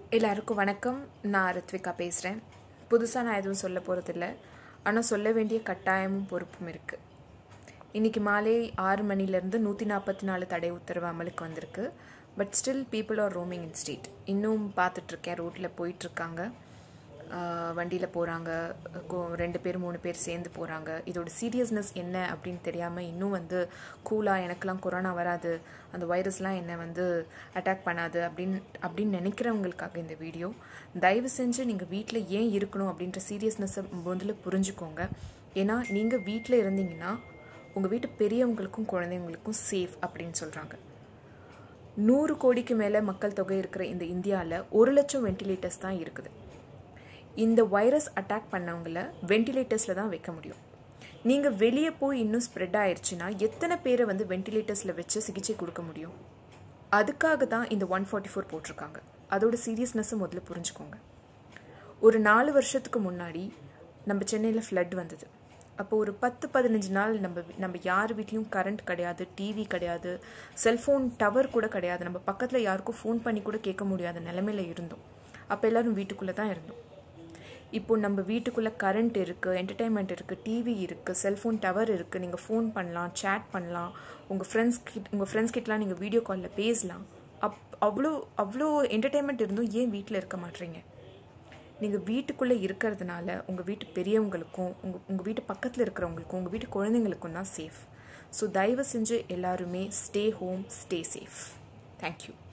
எல்லாருக்கும் வணக்கம் நான் ரித்விகா பேசுகிறேன் புதுசாக நான் எதுவும் சொல்ல போகிறதில்ல ஆனால் சொல்ல வேண்டிய கட்டாயமும் பொறுப்பும் இருக்குது இன்றைக்கி மாலை ஆறு மணிலேருந்து நூற்றி நாற்பத்தி நாலு தடை உத்தரவு அமலுக்கு வந்திருக்கு but still people are roaming in street இன்னும் பார்த்துட்ருக்கேன் ரோட்டில் போயிட்டுருக்காங்க வண்டியில் போகிறாங்க ரெண்டு பேர் மூணு பேர் சேர்ந்து போகிறாங்க இதோட சீரியஸ்னஸ் என்ன அப்படின்னு தெரியாமல் இன்னும் வந்து கூலாக எனக்கெல்லாம் கொரோனா வராது அந்த வைரஸ்லாம் என்னை வந்து அட்டாக் பண்ணாது அப்படின்னு அப்படின்னு நினைக்கிறவங்களுக்காக இந்த வீடியோ தயவு செஞ்சு நீங்கள் வீட்டில் ஏன் இருக்கணும் அப்படின்ற சீரியஸ்னஸை முதல்ல புரிஞ்சுக்கோங்க ஏன்னா நீங்கள் வீட்டில் இருந்தீங்கன்னா உங்கள் வீட்டு பெரியவங்களுக்கும் குழந்தைங்களுக்கும் சேஃப் அப்படின்னு சொல்கிறாங்க நூறு கோடிக்கு மேலே மக்கள் தொகை இருக்கிற இந்த இந்தியாவில் ஒரு லட்சம் வென்டிலேட்டர்ஸ் தான் இருக்குது இந்த வைரஸ் அட்டாக் பண்ணவங்கள வென்டிலேட்டர்ஸில் தான் வைக்க முடியும் நீங்கள் வெளியே போய் இன்னும் ஸ்ப்ரெட் ஆயிடுச்சுன்னா எத்தனை பேரை வந்து வென்டிலேட்டர்ஸில் வச்சு சிகிச்சை கொடுக்க முடியும் அதுக்காக தான் இந்த ஒன் ஃபார்ட்டி ஃபோர் போட்டிருக்காங்க அதோட சீரியஸ்னஸை முதல்ல புரிஞ்சுக்கோங்க ஒரு நாலு வருஷத்துக்கு முன்னாடி நம்ம சென்னையில் ஃப்ளட் வந்தது அப்போ ஒரு பத்து பதினஞ்சு நாள் நம்ம நம்ம யார் வீட்லேயும் கரண்ட் கிடையாது டிவி கிடையாது செல்ஃபோன் டவர் கூட கிடையாது நம்ம பக்கத்தில் யாருக்கும் ஃபோன் பண்ணி கூட கேட்க முடியாத நிலமையில இருந்தோம் அப்போ எல்லோரும் வீட்டுக்குள்ளே தான் இருந்தோம் இப்போ நம்ம வீட்டுக்குள்ளே கரண்ட் இருக்குது என்டர்டைன்மெண்ட் இருக்குது டிவி இருக்குது செல்ஃபோன் டவர் இருக்குது நீங்கள் ஃபோன் பண்ணலாம் சேட் பண்ணலாம் உங்கள் ஃப்ரெண்ட்ஸ் கிட்ட உங்கள் ஃப்ரெண்ட்ஸ் கிட்டலாம் நீங்கள் வீடியோ காலில் பேசலாம் அப் அவ்வளோ அவ்வளோ என்டர்டைன்மெண்ட் இருந்தும் ஏன் வீட்டில் இருக்க மாட்டீங்க நீங்கள் வீட்டுக்குள்ளே இருக்கிறதுனால உங்கள் வீட்டு பெரியவங்களுக்கும் உங்கள் உங்கள் வீட்டு பக்கத்தில் இருக்கிறவங்களுக்கும் உங்கள் வீட்டு குழந்தைங்களுக்கும் தான் சேஃப் ஸோ தயவு செஞ்சு எல்லாருமே stay home stay safe thank you